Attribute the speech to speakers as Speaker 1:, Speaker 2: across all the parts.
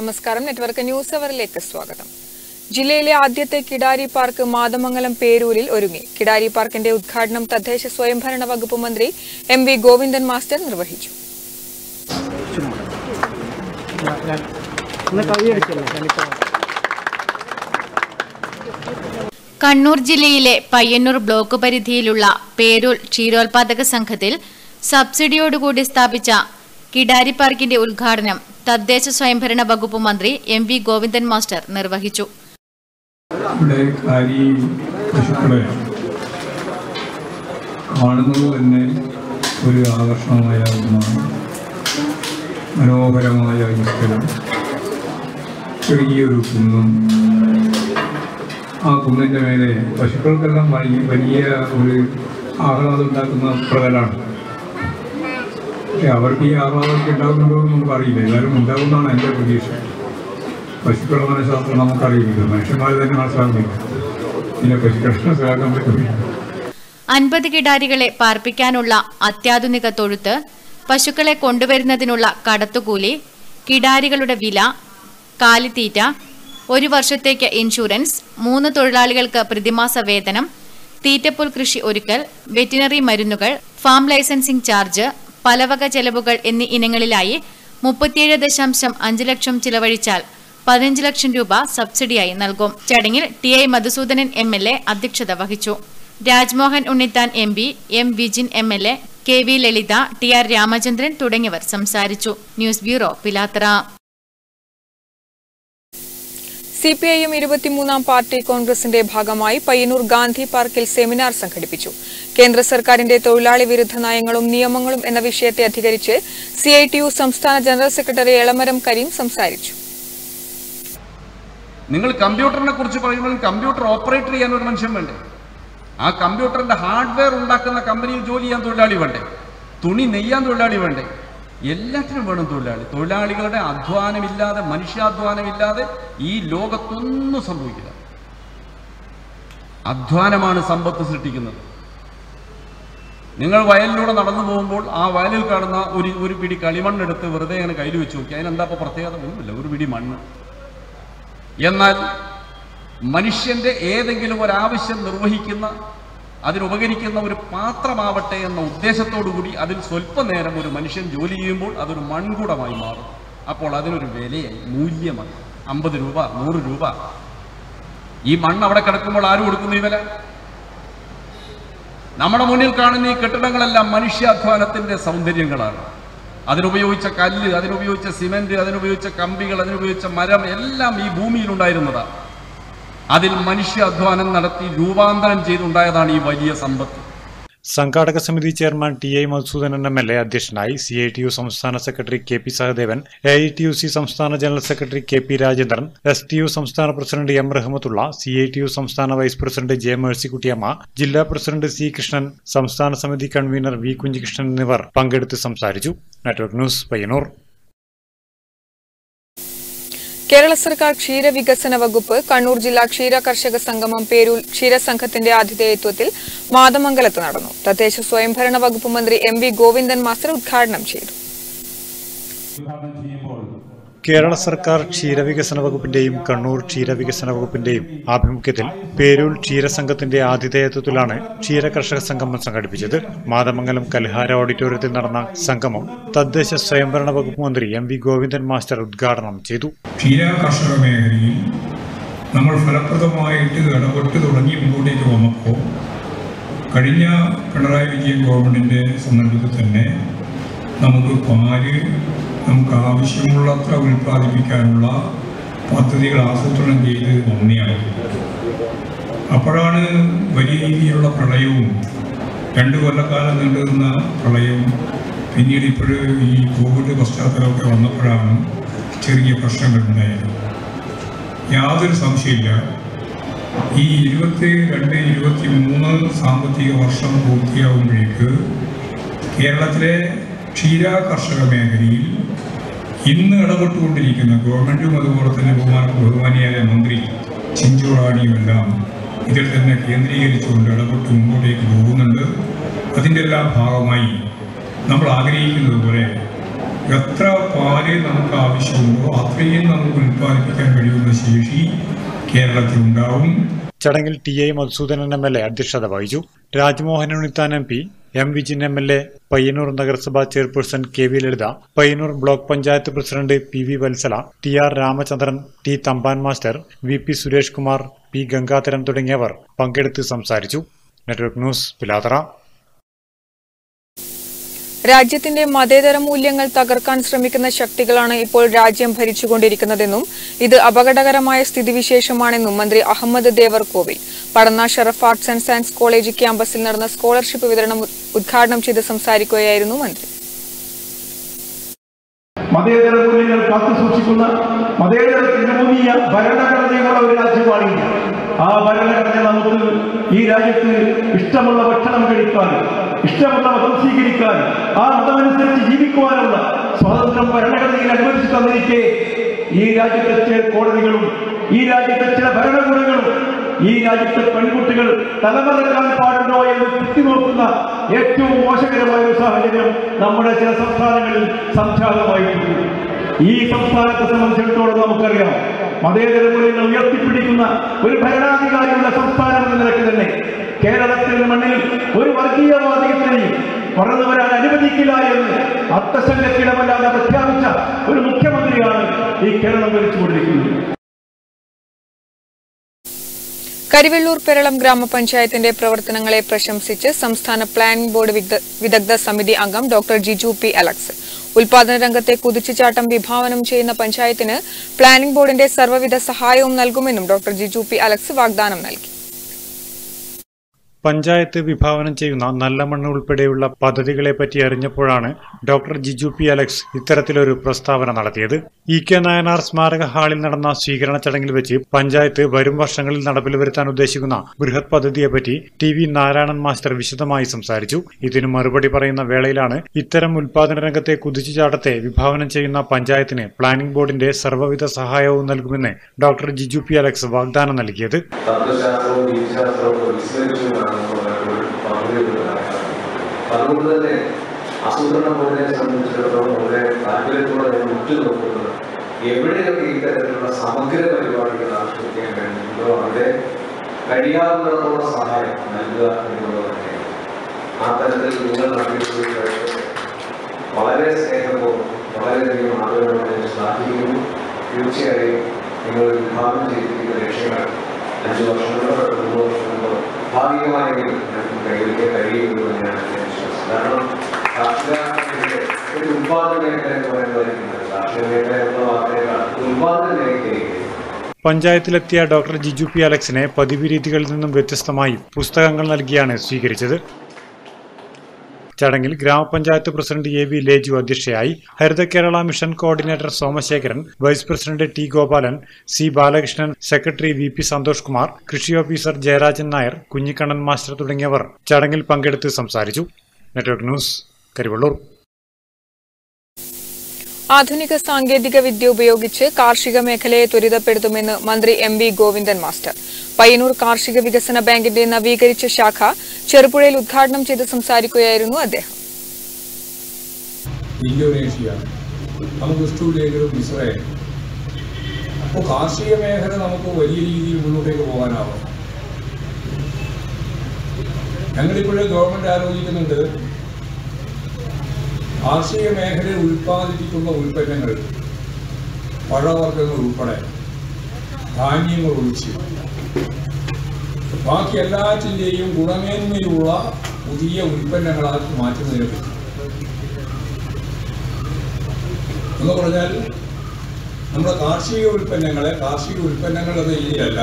Speaker 1: നമസ്കാരം network news അവറിലേക്ക് സ്വാഗതം ജില്ലയിലെ ആദ്യത്തെ കിടാരി പാർക്ക് മാതമംഗലം പേരൂരിൽ ഒരുങ്ങി കിടാരി പാർക്കിന്റെ ഉദ്ഘാടനം തദ്ദേശ സ്വയംഭരണ വകുപ്പ് മന്ത്രി എം വി ഗോവിന്ദൻ മാസ്റ്റർ നിർവഹിച്ചു
Speaker 2: ഒന്ന് കവിയടിച്ചല്ലേ ഞാനിപ്പോ
Speaker 3: കണ്ണൂർ ജില്ലയിലെ പയ്യന്നൂർ ബ്ലോക്ക് പരിധിയിലുള്ള പേരൂർ ക്ഷീരോത്പാദക സംഘത്തിൽ സബ്സിഡിയോടുകൂടി സ്ഥാപിച്ച കിടാരി പാർക്കിന്റെ ഉദ്ഘാടനം തദ്ദേശ സ്വയംഭരണ വകുപ്പ് മന്ത്രി എം വി ഗോവിന്ദൻ മാസ്റ്റർ നിർവഹിച്ചു
Speaker 4: ഇവിടെ കാരി പശുക്കളെ കാണുന്നത് തന്നെ ഒരു ആകർഷണമായ ഒന്നാണ് മനോഹരമായ ഈ സ്ഥലം ചെറിയൊരു കുന്നും ആ കുന്നിൻ്റെ മേലെ പശുക്കൾക്കെല്ലാം വലിയ വലിയ ഒരു ആഹ്ലാദം ഉണ്ടാക്കുന്ന പ്രതലാണ് പക്ഷെ അവർക്ക് ഈ ആഹ്ലാദമൊക്കെ ഉണ്ടാകുന്നുണ്ടോ എന്ന് നമുക്കറിയില്ല എല്ലാവരും ഉണ്ടാകുമെന്നാണ് എൻ്റെ പ്രതീക്ഷ പശുക്കളുടെ മനഃശാസ്ത്രം നമുക്കറിയില്ല മനുഷ്യന്മാർ തന്നെ മനസ്സിലാക്കുന്നില്ല പിന്നെ പശുക്കളെ മനസ്സിലാക്കാൻ പറ്റില്ല
Speaker 3: അൻപത് കിടാരികളെ പാർപ്പിക്കാനുള്ള അത്യാധുനിക തൊഴുത്ത് പശുക്കളെ കൊണ്ടുവരുന്നതിനുള്ള കടത്തുകൂലി കിടാരികളുടെ വില കാലിത്തീറ്റ ഒരു വർഷത്തേക്ക് ഇൻഷുറൻസ് മൂന്ന് തൊഴിലാളികൾക്ക് പ്രതിമാസ വേതനം തീറ്റപ്പുൽ കൃഷി ഒരുക്കൽ വെറ്റിനറി മരുന്നുകൾ ഫാം ലൈസൻസിംഗ് ചാർജ് പലവക ചെലവുകൾ എന്നീ ഇനങ്ങളിലായി മുപ്പത്തിയേഴ് ദശാംശം അഞ്ച് ലക്ഷം ചിലവഴിച്ചാൽ പതിനഞ്ച് ലക്ഷം രൂപ സബ്സിഡിയായി നൽകും ചടങ്ങിൽ T I Madhusudanan M L A അധ്യക്ഷത വഹിച്ചു Rajmohan Unnithan M P M Vijin M L A K V Lalitha T R Ramachandran തുടങ്ങിയവർ സംസാരിച്ചു news bureau Pilathara
Speaker 1: C P I M ഇരുപത്തിമൂന്നാം പാർട്ടി കോൺഗ്രസിന്റെ ഭാഗമായി പയ്യന്നൂർ ഗാന്ധി പാർക്കിൽ സെമിനാർ സംഘടിപ്പിച്ചു കേന്ദ്ര സർക്കാരിന്റെ തൊഴിലാളി വിരുദ്ധ നയങ്ങളും നിയമങ്ങളും എന്ന വിഷയത്തെ അധികരിച്ച് സി ഐ ടി യു സംസ്ഥാന ജനറൽ സെക്രട്ടറി എളമരം കരീം സംസാരിച്ചു
Speaker 5: നിങ്ങൾ കമ്പ്യൂട്ടറിനെ കുറിച്ച് പറയുമ്പോൾ കമ്പ്യൂട്ടർ ഓപ്പറേറ്റ് ചെയ്യാൻ ഒരു മനുഷ്യൻ വേണ്ടേ ആ കമ്പ്യൂട്ടറിന്റെ ഹാർഡ്വെയർ ഉണ്ടാക്കുന്ന കമ്പനിയിൽ ജോലി ചെയ്യാൻ തൊഴിലാളി വേണ്ടേ തുണി നെയ്യാൻ തൊഴിലാളി വേണ്ടേ എല്ലാത്തിനും വേണം തൊഴിലാളി തൊഴിലാളികളുടെ അധ്വാനമില്ലാതെ മനുഷ്യാധ്വാനമില്ലാതെ ഈ ലോകത്തൊന്നും സംഭവിക്കില്ല അധ്വാനമാണ് സമ്പത്ത് സൃഷ്ടിക്കുന്നത് നിങ്ങൾ വയലിലൂടെ നടന്നു പോകുമ്പോൾ ആ വയലിൽ കാണുന്ന ഒരു ഒരു പിടി കളിമണ്ണെടുത്ത് വെറുതെ ഇങ്ങനെ കയ്യിൽ വെച്ച് നോക്കി അതിനെന്താ ഇപ്പോൾ പ്രത്യേകത ഒന്നുമില്ല ഒരു പിടി മണ്ണ് എന്നാൽ മനുഷ്യന്റെ ഏതെങ്കിലും ഒരാവശ്യം നിർവഹിക്കുന്ന അതിനുപകരിക്കുന്ന ഒരു പാത്രമാവട്ടെ എന്ന ഉദ്ദേശത്തോടുകൂടി അതിൽ സ്വല്പനേരം ഒരു മനുഷ്യൻ ജോലി ചെയ്യുമ്പോൾ അതൊരു മൺകുടമായി മാറും അപ്പോൾ അതിനൊരു വിലയായി മൂല്യമായി അമ്പത് രൂപ നൂറ് രൂപ ഈ മണ്ണ് അവിടെ കിടക്കുമ്പോൾ ആര് കൊടുക്കുന്നു ഈ വില നമ്മുടെ മുന്നിൽ കാണുന്ന ഈ കെട്ടിടങ്ങളെല്ലാം മനുഷ്യാധ്വാനത്തിന്റെ സൗന്ദര്യങ്ങളാണ് അതിനുപയോഗിച്ച കല്ല് അതിനുപയോഗിച്ച സിമന്റ് അതിനുപയോഗിച്ച കമ്പികൾ അതിനുപയോഗിച്ച മരം എല്ലാം ഈ ഭൂമിയിലുണ്ടായിരുന്നതാണ് അതിൽ മനുഷ്യാധ്വാനം നടത്തി രൂപാന്തരം ചെയ്തുണ്ടായതാണ് ഈ വലിയ സമ്പത്ത്
Speaker 6: സംഘാടക സമിതി chairman T I Madhusudanan M L A അധ്യക്ഷനായി സി ഐ ടി യു സംസ്ഥാന secretary K P Sahadevan A I T U C സംസ്ഥാന general secretary K P Rajendran S T U സംസ്ഥാന president M Rahmathulla C I T U സംസ്ഥാന vice president J Mercykuttyamma ജില്ലാ president C Krishnan സംസ്ഥാന സമിതി convener V Kunhikrishnan എന്നിവർ പങ്കെടുത്ത് സംസാരിച്ചു നെറ്റ്വർക്ക് ന്യൂസ് പയ്യന്നൂർ
Speaker 1: കേരള സർക്കാർ ക്ഷീരവികസന വകുപ്പ് കണ്ണൂർ ജില്ലാ ക്ഷീര കർഷക സംഗമം പേരൂർ ക്ഷീരസംഘത്തിന്റെ ആതിഥേയത്വത്തിൽ മാതമംഗലത്ത് നടന്നു തദ്ദേശ സ്വയംഭരണ വകുപ്പ് മന്ത്രി എം വി ഗോവിന്ദൻ മാസ്റ്റർ ഉദ്ഘാടനം ചെയ്തു
Speaker 6: കേരള സർക്കാർ ക്ഷീരവികസന വകുപ്പിന്റെയും കണ്ണൂർ ക്ഷീരവികസന വകുപ്പിന്റെയും ആഭിമുഖ്യത്തിൽ പേരൂർ ക്ഷീരസംഘത്തിന്റെ ആതിഥേയത്വത്തിലാണ് ക്ഷീര കർഷക സംഗമം സംഘടിപ്പിച്ചത് മാതമംഗലം കൽഹാര ഓഡിറ്റോറിയത്തിൽ നടന്ന സംഗമം തദ്ദേശ സ്വയംഭരണ വകുപ്പ് മന്ത്രി എം വി ഗോവിന്ദൻ മാസ്റ്റർ ഉദ്ഘാടനം ചെയ്തു
Speaker 4: ക്ഷീര കർഷക മേഖലയിൽ നമ്മൾ ഫലപ്രദമായിട്ട് ഇടപെട്ട് തുടങ്ങി മുമ്പോട്ടേക്ക് വന്നപ്പോൾ കഴിഞ്ഞ പിണറായി വിജയൻ ഗവൺമെൻറ്റിൻ്റെ സന്ദർഭത്തിൽ തന്നെ നമുക്ക് പാല് നമുക്ക് ആവശ്യമുള്ളത്ര ഉൽപ്പാദിപ്പിക്കാനുള്ള പദ്ധതികൾ ആസൂത്രണം ചെയ്ത് നന്ദിയാണ് അപ്പോഴാണ് വലിയ രീതിയിലുള്ള പ്രളയവും രണ്ട് കൊല്ലക്കാലം നീണ്ടുനിന്ന പ്രളയവും പിന്നീട് ഇപ്പോൾ ഈ കോവിഡ് പശ്ചാത്തലമൊക്കെ വന്നപ്പോഴാണ് ചെറിയ പ്രശ്നങ്ങൾ ഉണ്ടായത് യാതൊരു സംശയമില്ല ഈ ഇരുപത്തി രണ്ട് ഇരുപത്തി മൂന്ന് സാമ്പത്തിക വർഷം പൂർത്തിയാകുമ്പോഴേക്ക് കേരളത്തിലെ ക്ഷീര കർഷക മേഖലയിൽ ഇന്ന് ഇടപെട്ടുകൊണ്ടിരിക്കുന്ന ഗവൺമെൻറ്റും അതുപോലെ തന്നെ ബഹുമാന ബഹുമാനിയായ മന്ത്രി ചിഞ്ചുറാണിയുമെല്ലാം ഇതിൽ തന്നെ കേന്ദ്രീകരിച്ചുകൊണ്ട് ഇടപെട്ട് മുമ്പോട്ടേക്ക് പോകുന്നുണ്ട് അതിൻ്റെ എല്ലാം ഭാഗമായി നമ്മൾ ആഗ്രഹിക്കുന്നത് പോലെ എത്ര പാല് നമുക്ക് ആവശ്യമുണ്ടോ അത്രയും നമുക്ക് ഉൽപ്പാദിപ്പിക്കാൻ കഴിയുന്ന ശേഷി കേരളത്തിലുണ്ടാവും
Speaker 6: ചടങ്ങിൽ T I Madhusudanan M L A അധ്യക്ഷത വഹിച്ചു Rajmohan Unnithan M P M Vijin M L A Payyanur നഗരസഭാ chairperson K V Lalitha Payyanur block panchayat president P V Vatsala T R Ramachandran T Thampan master V P Suresh Kumar P Gangadharan തുടങ്ങിയവർ പങ്കെടുത്ത് സംസാരിച്ചു നെറ്റ്വർക്ക് ന്യൂസ് പിലാതറ
Speaker 1: രാജ്യത്തിന്റെ മതേതര മൂല്യങ്ങൾ തകർക്കാൻ ശ്രമിക്കുന്ന ശക്തികളാണ് ഇപ്പോൾ രാജ്യം ഭരിച്ചുകൊണ്ടിരിക്കുന്നതെന്നും ഇത് അപകടകരമായ സ്ഥിതിവിശേഷമാണെന്നും മന്ത്രി Ahammed Devarkovil Padanna Sharaf arts and science college ക്യാമ്പസിൽ നടന്ന സ്കോളർഷിപ്പ് വിതരണം ഉദ്- ഉദ്ഘാടനം ചെയ്ത് സംസാരിക്കുകയായിരുന്നു മന്ത്രി
Speaker 2: മതേതര മൂല്യങ്ങൾ കാത്തുസൂക്ഷിക്കുന്ന മതേതരത്തിനൂന്നിയ ഭരണഘടനയുള്ള ഒരു രാജ്യമാണ് ഇന്ത്യ ആ ഭരണഘടന നമുക്ക് ഈ രാജ്യത്ത് ഇഷ്ടമുള്ള ഭക്ഷണം കഴിക്കാൻ ഇഷ്ടമുള്ള മതം സ്വീകരിക്കാൻ ആ മതമനുസരിച്ച് ജീവിക്കുവാനുള്ള സ്വാതന്ത്ര്യം ഭരണഘടനയിൽ അനുവദിച്ചു തന്നിരിക്കെ ഈ രാജ്യത്തെ ചില കോടതികളും ഈ രാജ്യത്തെ ചില ഭരണകൂടങ്ങളും ഈ രാജ്യത്തെ പെൺകുട്ടികൾ തലമറക്കാൻ പാടുണ്ടോ എന്ന് കുത്തിനോക്കുന്ന ഏറ്റവും മോശകരമായ ഒരു സാഹചര്യം നമ്മുടെ ചില സംസ്ഥാനങ്ങളിൽ സംജാതമായിട്ടുണ്ട് ഈ സംസ്ഥാനത്തെ സംബന്ധിച്ചിടത്തോളം നമുക്കറിയാം മതേതര മൂല്യങ്ങൾ ഉയർത്തിപ്പിടിക്കുന്ന ഒരു ഭരണാധികാരിയുള്ള സംസ്ഥാനം എന്ന നിലയ്ക്ക് തന്നെ കേരളത്തിന്റെ മണ്ണിൽ ഒരു വർഗീയവാദികളെയും വളർന്നു വരാൻ അനുവദിക്കില്ല എന്ന് അർത്ഥസംഘത്തിടമല്ലാതെ പ്രഖ്യാപിച്ച ഒരു മുഖ്യമന്ത്രിയാണ് ഈ കേരളം ഭരിച്ചുകൊണ്ടിരിക്കുന്നത്
Speaker 1: കരിവെള്ളൂർ പെരളം ഗ്രാമപഞ്ചായത്തിന്റെ പ്രവർത്തനങ്ങളെ പ്രശംസിച്ച് സംസ്ഥാന പ്ലാനിംഗ് ബോർഡ് വിഗ്ധ- വിദഗ്ധ സമിതി അംഗം ഡോക്ടർ ജിജു പി അലക്സ് ഉൽപാദന രംഗത്തെ കുതിച്ചുചാട്ടം വിഭാവനം ചെയ്യുന്ന പഞ്ചായത്തിന് പ്ലാനിംഗ് ബോർഡിന്റെ സർവ്വവിധ സഹായവും നൽകുമെന്നും ഡോക്ടർ ജിജു പി അലക്സ് വാഗ്ദാനം നൽകി
Speaker 6: പഞ്ചായത്ത് വിഭാവനം ചെയ്യുന്ന നല്ല മണ്ണ് ഉൾപ്പെടെയുള്ള പദ്ധതികളെപ്പറ്റി അറിഞ്ഞപ്പോഴാണ് ഡോക്ടർ ജിജു പി അലക്സ് ഇത്തരത്തിലൊരു പ്രസ്താവന നടത്തിയത് ഇ കെ നായനാർ സ്മാരക ഹാളിൽ നടന്ന സ്വീകരണ ചടങ്ങിൽ വെച്ച് പഞ്ചായത്ത് വരും വർഷങ്ങളിൽ നടപ്പിൽ വരുത്താൻ ഉദ്ദേശിക്കുന്ന ബൃഹത് പദ്ധതിയെപ്പറ്റി ടി വി നാരായണൻ മാസ്റ്റർ വിശദമായി സംസാരിച്ചു ഇതിനു മറുപടി പറയുന്ന വേളയിലാണ് ഇത്തരം ഉൽപാദന രംഗത്തെ കുതിച്ചുചാട്ടത്തെ വിഭാവനം ചെയ്യുന്ന പഞ്ചായത്തിന് പ്ലാനിംഗ് ബോർഡിന്റെ സർവ്വവിധ സഹായവും നൽകുമെന്ന് ഡോക്ടർ ജിജു പി അലക്സ് വാഗ്ദാനം നൽകിയത്
Speaker 7: തത്വശാസ്ത്രവും രീതിശാസ്ത്രവും ഒക്കെ വിസ്മരിച്ചുകൊണ്ടാണ് നമ്മൾ പലപ്പോഴും പറഞ്ഞു വരുന്നത് അതുകൊണ്ട് തന്നെ ആസൂത്രണ ബോർഡിനെ സംബന്ധിച്ചിടത്തോളം വളരെ താല്പര്യത്തോടെ ഞങ്ങൾ ഉറ്റുനോക്കുന്നത് എവിടെയൊക്കെ ഈ തരത്തിലുള്ള സമഗ്ര പരിപാടികൾ ആവിഷ്കരിക്കാൻ കഴിയുന്നുണ്ടോ അവിടെ കഴിയാവുന്നിടത്തോളം സഹായം നൽകുക എന്നുള്ളത് തന്നെയാണ് ആ തരത്തിൽ നിങ്ങൾ നടത്തിയിട്ടുള്ള വളരെ സ്നേഹപൂർവ്വം വളരെയധികം ആദരവോടെ ഞാൻ ശ്ലാഘിക്കുന്നു തീർച്ചയായും നിങ്ങൾ വിഭാവനം ചെയ്തിരിക്കുന്ന ലക്ഷ്യങ്ങൾ അഞ്ച് വർഷങ്ങളോ മൂന്ന് വർഷങ്ങളോ ഭാഗികമായെങ്കിലും ഞങ്ങൾക്ക് കൈവരിക്കാൻ കഴിയുമെന്ന് തന്നെയാണ് എൻ്റെ വിശ്വാസം കാരണം കാർഷിക മേഖല ഒരു ഉത്പാദന മേഖല എന്ന് പറയുന്നതായിരിക്കുന്നത് കാർഷിക മേഖല എന്നുള്ള വാക്കിനേക്കാൾ ഉത്പാദന മേഖലയിലേക്ക്
Speaker 6: പഞ്ചായത്തിലെത്തിയ ഡോക്ടർ ജിജു പി അലക്സിനെ പതിവ് രീതികളിൽ നിന്നും വ്യത്യസ്തമായി പുസ്തകങ്ങൾ നൽകിയാണ് സ്വീകരിച്ചത് ചടങ്ങിൽ ഗ്രാമപഞ്ചായത്ത് പ്രസിഡന്റ് എ വി ലേജു അധ്യക്ഷയായി Haritha Kerala mission coordinator Somasekharan vice president T Gopalan C Balakrishnan secretary V P Santhosh Kumar കൃഷി ഓഫീസർ ജയരാജൻ നായർ കുഞ്ഞിക്കണ്ണൻ മാസ്റ്റർ തുടങ്ങിയവർ ചടങ്ങിൽ പങ്കെടുത്ത് സംസാരിച്ചു നെറ്റ്വർക്ക് ന്യൂസ് കരിവള്ളൂർ
Speaker 1: ആധുനിക സാങ്കേതിക വിദ്യ ഉപയോഗിച്ച് കാർഷിക മേഖലയെ ത്വരിതപ്പെടുത്തുമെന്ന് മന്ത്രി M V Govindan master Payyanur കാർഷിക വികസന ബാങ്കിന്റെ നവീകരിച്ച ശാഖ ചെറുപുഴയിൽ ഉദ്ഘാടനം ചെയ്ത് സംസാരിക്കുകയായിരുന്നു അദ്ദേഹം
Speaker 8: ഇന്തോനേഷ്യ നമുക്ക് ഇഷ്ടമില്ലെങ്കിലും ഇസ്രായേൽ അപ്പോൾ കാർഷിക മേഖല നമുക്ക് വലിയ രീതിയിൽ മുന്നോട്ടേക്ക് പോകാനാവും ഞങ്ങളിപ്പോഴും ഗവൺമെന്റ് ആലോചിക്കുന്നുണ്ട് കാർഷിക മേഖലയിൽ ഉൽപ്പാദിപ്പിക്കുന്ന ഉൽപ്പന്നങ്ങൾ പഴവർഗ്ഗങ്ങൾ ഉൾപ്പെടെ ധാന്യങ്ങൾ ഒഴിച്ച് ബാക്കി എല്ലാറ്റിൻ്റെയും ഗുണമേന്മയുള്ള പുതിയ ഉൽപ്പന്നങ്ങളാക്കി മാറ്റുന്നതിനെ പറ്റി എന്ന് പറഞ്ഞാൽ നമ്മുടെ കാർഷിക ഉൽപ്പന്നങ്ങളെ കാർഷിക ഉൽപ്പന്നങ്ങൾ എന്ന രീതിയിലല്ല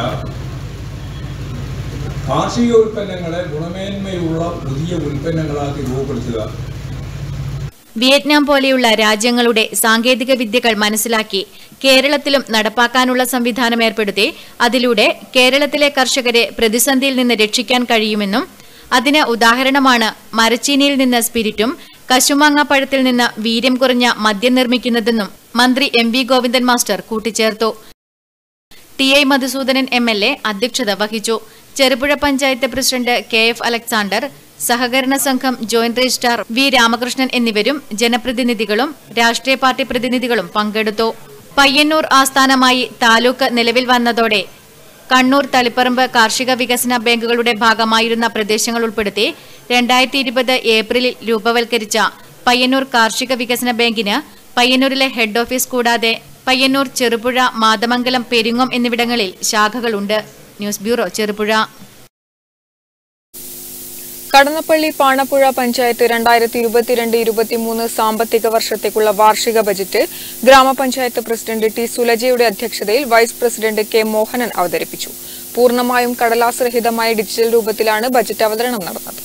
Speaker 8: കാർഷിക ഉൽപ്പന്നങ്ങളെ ഗുണമേന്മയുള്ള പുതിയ ഉൽപ്പന്നങ്ങളാക്കി രൂപപ്പെടുത്തുക
Speaker 3: വിയറ്റ്നാം പോലെയുള്ള രാജ്യങ്ങളുടെ സാങ്കേതിക വിദ്യകൾ മനസ്സിലാക്കി കേരളത്തിലും നടപ്പാക്കാനുള്ള സംവിധാനം ഏർപ്പെടുത്തി അതിലൂടെ കേരളത്തിലെ കർഷകരെ പ്രതിസന്ധിയിൽ നിന്ന് രക്ഷിക്കാൻ കഴിയുമെന്നും അതിന് ഉദാഹരണമാണ് മരച്ചീനിയിൽ നിന്ന് സ്പിരിറ്റും കശുമാങ്ങാപ്പഴത്തിൽ നിന്ന് വീര്യം കുറഞ്ഞ മദ്യം നിർമ്മിക്കുന്നതെന്നും മന്ത്രി എം വി ഗോവിന്ദൻ മാസ്റ്റർ കൂട്ടിച്ചേർത്തു T I Madhusudanan M L A അധ്യക്ഷത വഹിച്ചു Cherupuzha panchayat president K F Alexander സഹകരണ സംഘം ജോയിന്റ് രജിസ്ട്രാർ വി രാമകൃഷ്ണൻ എന്നിവരും ജനപ്രതിനിധികളും രാഷ്ട്രീയ പാർട്ടി പ്രതിനിധികളും പങ്കെടുത്തു പയ്യന്നൂർ ആസ്ഥാനമായി താലൂക്ക് നിലവിൽ വന്നതോടെ കണ്ണൂർ തളിപ്പറമ്പ് കാർഷിക വികസന ബാങ്കുകളുടെ ഭാഗമായിരുന്ന പ്രദേശങ്ങൾ ഉൾപ്പെടുത്തി രണ്ടായിരത്തി ഇരുപത് ഏപ്രിലിൽ രൂപവൽക്കരിച്ച പയ്യന്നൂർ കാർഷിക വികസന ബാങ്കിന് പയ്യന്നൂരിലെ ഹെഡ് ഓഫീസ് കൂടാതെ പയ്യന്നൂർ ചെറുപുഴ മാതമംഗലം പെരിങ്ങോം എന്നിവിടങ്ങളിൽ ശാഖകളുണ്ട് ന്യൂസ് ബ്യൂറോ ചെറുപുഴ
Speaker 1: കടന്നപ്പള്ളി പാണപ്പുഴ പഞ്ചായത്ത് രണ്ടായിരത്തി ഇരുപത്തിരണ്ട് ഇരുപത്തിമൂന്ന് സാമ്പത്തിക വർഷത്തേക്കുള്ള വാർഷിക ബജറ്റ് ഗ്രാമപഞ്ചായത്ത് പ്രസിഡന്റ് ടി സുലജയുടെ അധ്യക്ഷതയിൽ വൈസ് പ്രസിഡന്റ് കെ മോഹനൻ അവതരിപ്പിച്ചു പൂർണ്ണമായും കടലാസ് രഹിതമായ ഡിജിറ്റൽ രൂപത്തിലാണ് ബജറ്റ് അവതരണം നടന്നത്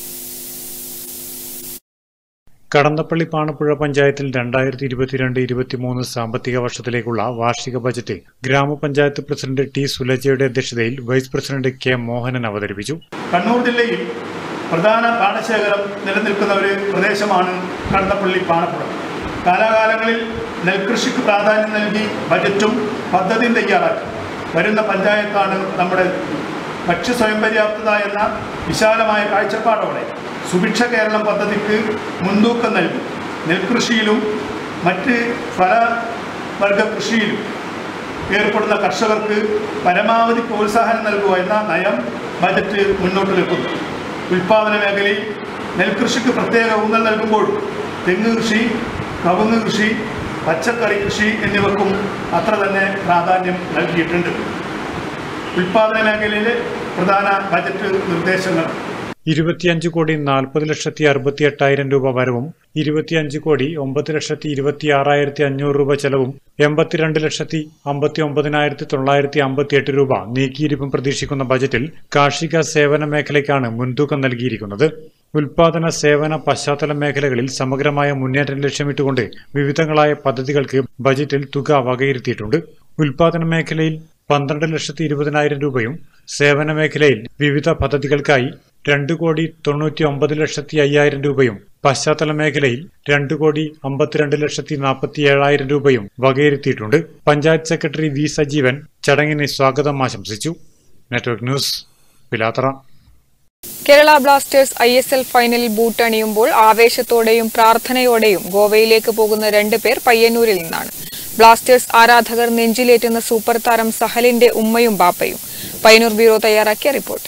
Speaker 6: കടന്നപ്പള്ളി പാണപ്പുഴ പഞ്ചായത്തിൽ രണ്ടായിരത്തി ഇരുപത്തിരണ്ട് ഇരുപത്തിമൂന്ന് സാമ്പത്തിക വർഷത്തിലേക്കുള്ള വാർഷിക ബജറ്റ് ഗ്രാമപഞ്ചായത്ത് പ്രസിഡന്റ് ടി സുലജയുടെ അധ്യക്ഷതയിൽ വൈസ് പ്രസിഡന്റ് കെ മോഹനൻ അവതരിപ്പിച്ചു
Speaker 9: കണ്ണൂർ ജില്ലയിൽ പ്രധാന പാടശേഖരം നിലനിൽക്കുന്ന ഒരു പ്രദേശമാണ് കടന്നപ്പള്ളി പാണപ്പുഴ കാലാകാലങ്ങളിൽ നെൽകൃഷിക്ക് പ്രാധാന്യം നൽകി ബജറ്റും പദ്ധതിയും തയ്യാറാക്കി വരുന്ന പഞ്ചായത്താണ് നമ്മുടെ ഭക്ഷ്യ സ്വയം പര്യാപ്തത എന്ന വിശാലമായ കാഴ്ചപ്പാടോടെ സുഭിക്ഷ കേരളം പദ്ധതിക്ക് മുൻതൂക്കം നൽകി നെൽകൃഷിയിലും മറ്റ് ഫലവർഗ കൃഷിയിലും ഏർപ്പെടുന്ന കർഷകർക്ക് പരമാവധി പ്രോത്സാഹനം നൽകുക എന്ന നയം ബജറ്റ് മുന്നോട്ട് വെക്കുന്നു ഉൽപാദന മേഖലയിൽ നെൽകൃഷിക്ക് പ്രത്യേക ഊന്നൽ നൽകുമ്പോൾ തെങ്ങ് കൃഷി കവുങ്ങ് കൃഷി പച്ചക്കറി കൃഷി എന്നിവക്കും അത്ര തന്നെ പ്രാധാന്യം നൽകിയിട്ടുണ്ട് ഉൽപാദന മേഖലയിലെ പ്രധാന ബജറ്റ് നിർദ്ദേശങ്ങൾ
Speaker 6: ഇരുപത്തിയഞ്ച് കോടി നാൽപ്പത് ലക്ഷത്തി അറുപത്തി എട്ടായിരം രൂപ വരവും ഇരുപത്തിയഞ്ച് കോടി ഒമ്പത് ലക്ഷത്തി ഇരുപത്തി ആറായിരത്തി അഞ്ഞൂറ് രൂപ ചെലവും എൺപത്തിരണ്ട് ലക്ഷത്തി അമ്പത്തി ഒമ്പതിനായിരത്തി തൊള്ളായിരത്തി അമ്പത്തി എട്ട് രൂപ നീക്കിയിരിപ്പും പ്രതീക്ഷിക്കുന്ന ബജറ്റിൽ കാർഷിക സേവന മേഖലയ്ക്കാണ് മുൻതൂക്കം നൽകിയിരിക്കുന്നത് ഉൽപാദന സേവന പശ്ചാത്തല മേഖലകളിൽ സമഗ്രമായ മുന്നേറ്റം ലക്ഷ്യമിട്ടുകൊണ്ട് വിവിധങ്ങളായ പദ്ധതികൾക്ക് ബജറ്റിൽ തുക വകയിരുത്തിയിട്ടുണ്ട് ഉൽപാദന മേഖലയിൽ പന്ത്രണ്ട് ലക്ഷത്തി ഇരുപതിനായിരം രൂപയും സേവന മേഖലയിൽ വിവിധ പദ്ധതികൾക്കായി രണ്ട് കോടി തൊണ്ണൂറ്റി ഒമ്പത് ലക്ഷത്തി അയ്യായിരം രൂപയും പശ്ചാത്തല മേഖലയിൽ രണ്ട് കോടി അമ്പത്തിരണ്ട് ലക്ഷത്തി നാൽപ്പത്തി ഏഴായിരം രൂപയും വകയിരുത്തിയിട്ടുണ്ട് പഞ്ചായത്ത് സെക്രട്ടറി വി സജീവൻ ചടങ്ങിന് സ്വാഗതം ആശംസിച്ചു network news Pilathara
Speaker 1: Kerala blasters I S L ഫൈനലിൽ ബൂട്ടണിയുമ്പോൾ ആവേശത്തോടെയും പ്രാർത്ഥനയോടെയും ഗോവയിലേക്ക് പോകുന്ന രണ്ട് പേർ പയ്യന്നൂരിൽ നിന്നാണ് ബ്ലാസ്റ്റേഴ്സ് ആരാധകർ നെഞ്ചിലേറ്റുന്ന സൂപ്പർ താരം സഹലിന്റെ ഉമ്മയും ബാപ്പയും പയ്യന്നൂർ ബ്യൂറോ തയ്യാറാക്കിയ റിപ്പോർട്ട്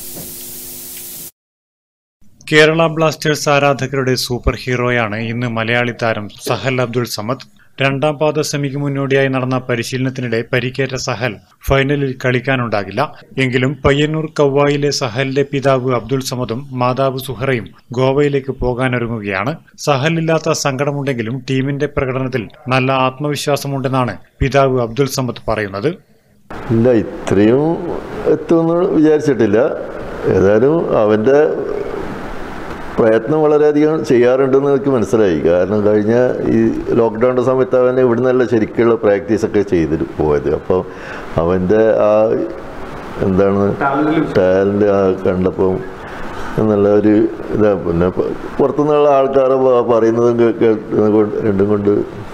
Speaker 6: കേരള ബ്ലാസ്റ്റേഴ്സ് ആരാധകരുടെ സൂപ്പർ ഹീറോയാണ് ഇന്ന് മലയാളി താരം സഹൽ അബ്ദുൾ സമദ് രണ്ടാം പാദ സെമിക്ക് മുന്നോടിയായി നടന്ന പരിശീലനത്തിനിടെ പരിക്കേറ്റ സഹൽ ഫൈനലിൽ കളിക്കാനുണ്ടാകില്ല എങ്കിലും പയ്യന്നൂർ കവ്വായിലെ സഹലിന്റെ പിതാവ് അബ്ദുൾ സമദും മാതാവ് സുഹറയും ഗോവയിലേക്ക് പോകാനൊരുങ്ങുകയാണ് സഹലില്ലാത്ത സങ്കടമുണ്ടെങ്കിലും ടീമിന്റെ പ്രകടനത്തിൽ നല്ല ആത്മവിശ്വാസമുണ്ടെന്നാണ് പിതാവ് അബ്ദുൾ സമദ് പറയുന്നത്
Speaker 10: ഇല്ല ഇത്രയും എത്തുമെന്ന് വിചാരിച്ചിട്ടില്ല ഏതായാലും അവൻ്റെ പ്രയത്നം വളരെയധികം ചെയ്യാറുണ്ടെന്ന് എനിക്ക് മനസ്സിലായി കാരണം കഴിഞ്ഞ ഈ ലോക്ക്ഡൗണിൻ്റെ സമയത്ത് അവൻ ഇവിടെ നിന്നല്ല ശരിക്കുള്ള പ്രാക്ടീസൊക്കെ ചെയ്തിട്ട് പോയത് അപ്പോൾ അവൻ്റെ ആ എന്താണ് ടാലൻ്റ് ആ കണ്ടപ്പോൾ നല്ല ഒരു ഇതാ പിന്നെ പ- പുറത്തുനിന്നുള്ള ആൾക്കാർ പറയുന്നതും കേ- കേൾക്കുന്നത് കൊണ്ട് രണ്ടും കൊണ്ട്